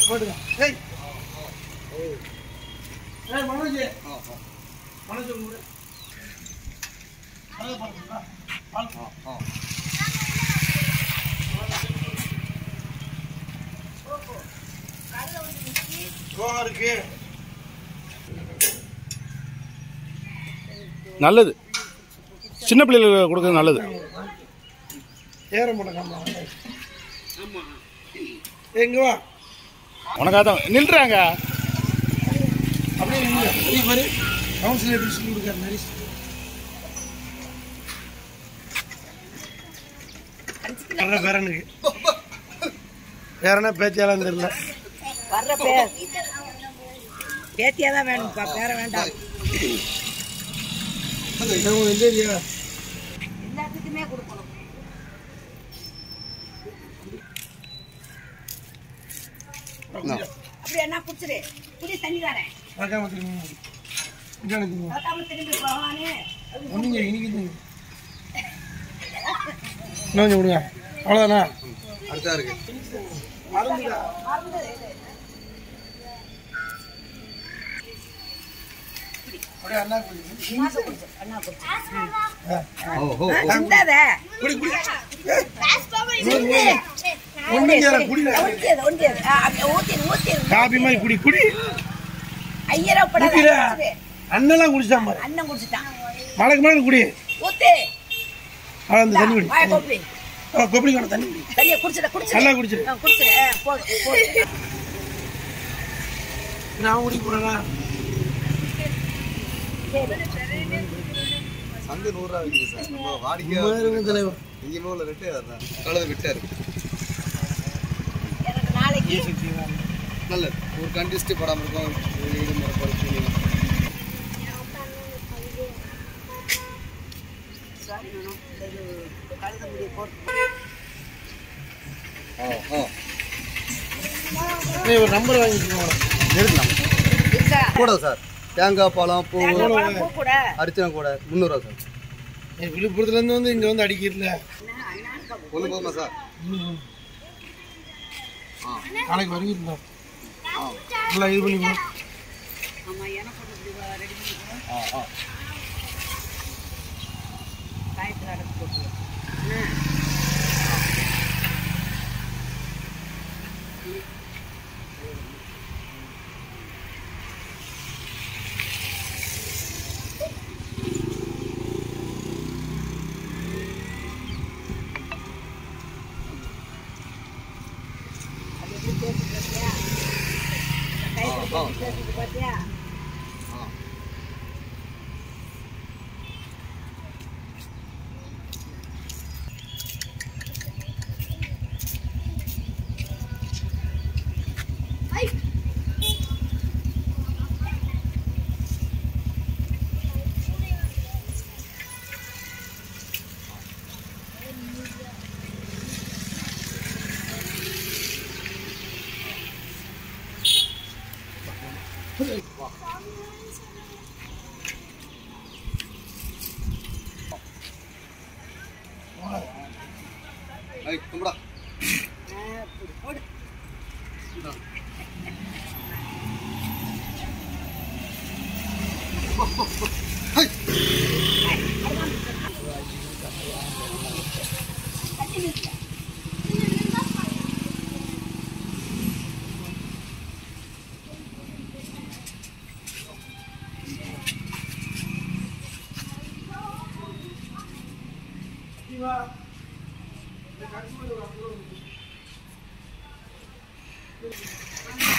போட்டுக்க ஏய் ஏய் மனோஜ் மனோஜ் கூட இருக்கு நல்லது சின்ன பிள்ளைகளுக்கு கொடுக்கறது நல்லது ஏற மாட்டேங்க எங்க வா உனக்காக தான் நில்றாங்க அப்படியே நில்லு. நீ பாரு கவுன்சிலர் எப்படி சொல்லி கொடுக்காரு மாதிரி வர்ற பேரனுக்கு பேரனா பேச்சியாலாம் தெரியல வர்ற பேர் பேத்தியா தான் வேணும்ப்பா பேர வேண்டாம் அவங்க எந்த ஏரியா எல்லாத்துக்குமே கொடுக்கணும் அப்படி என்ன குடிச்சிரு குடி தண்ணி தானே பார்க்காம திரும்பி இங்கே திரும்பி பார்க்காம திரும்பி போவானே ஒன்றுங்க இன்னைக்கு இன்னும் கொஞ்சம் விடுங்க அவ்வளோதானா அடுத்தா இருக்கு அப்படியே அண்ணா குடி. அண்ணா குடிச்சு ஓஹோ வந்தாத குடி குடி ஒன்றும் செய்யல குடி ஒன்றியது ஒன்றியது ஊத்திரு ஊத்திரு காபி மாதிரி குடி குடி ஐயரா படாத குடிடா. குடிச்சிரு. அண்ணெல்லாம் குடிச்சான் பாரு அண்ணன் குடிச்சிட்டான் மழைக்கு மேலே குடி ஊத்து அவ்வளோ அந்த தண்ணி குடி வாய கொப்பி கொப்பளிக்கான தண்ணி குடி தண்ணியை குடிச்சிட குடிச்சிரு நல்லா குடிச்சிரு ஆ, குடிச்சிரு ஆ, போதும் போதும் நான் குடி போறேனா சந்து நூறு ரூபா விற்குது சார் நம்ம வாடிக்கை இருங்க தலைவர் எங்கேயுமே உள்ள ரெட்டே அதான் அவ்வளவு விட்டாரு எனக்கு நாளைக்கு நல்லது ஒரு கண்டிஸ்ட் படாம இருக்கும் வீடு முறை படுத்து சாரி நானும் இந்த இது கழுத முடி போட்டு ஓ ஓ நீ ஒரு நம்பர் வாங்கிக்கோங்க எடுக்கலாம் இருக்கா கூட சார் தேங்காய் பழம் பூ தேங்காய் பழம் பூ கூட அரிச்சனை கூட முந்நூறுவா சார் நீ விழுப்புரத்துலேருந்து வந்து இங்கே வந்து அடிக்கிறல ஒன்று போதுமா சார் நாளைக்கு வருவீங்களா நல்லா இது பண்ணி போ. ஆமா எனக்கு ஒன்று இப்படி ரெடி பண்ணி ஆ ஆ காயத்தில் அடைச்சி போட்டு பார்த்தியா ஐய் கும்பிடா போடு ஆ